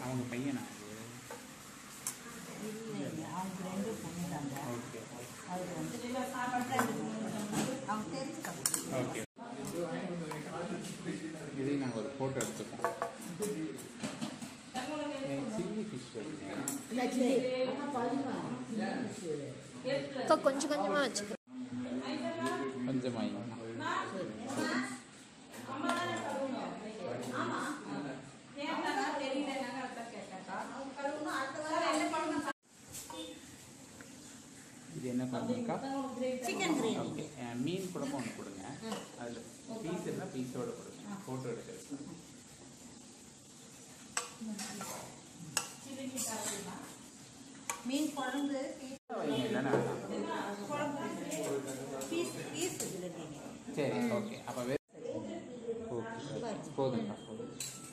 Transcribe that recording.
அவங்க பையனா இது இல்லை அவங்க ரெண்டு பொண்ணு தாங்க ஓகே அவர் வந்து அவங்க தெரிஞ்சுக்கணும் ஓகே இதையும் நாங்கள் ஒரு ஃபோட்டோ எடுத்துப்போம் சில்லி ஃபிஷ் அக்கா கொஞ்சம் கொஞ்சமாக வச்சுக்கோ கொஞ்சமாயி இது என்ன பண்ணுங்கக்கா சிக்கன் கிரேவி ஓகே மீன் குழம்பு ஒன்று கொடுங்க அதில் பீஸ் இருந்தால் பீஸோடு கொடுங்க ஃபோட்டோ எடுக்கிறது மீன் குழம்பு வைங்க இல்லைன்னா பீஸ் பீஸ் இதில் சரி ஓகே அப்போ வே ஓகே போதுங்கக்கா போதும்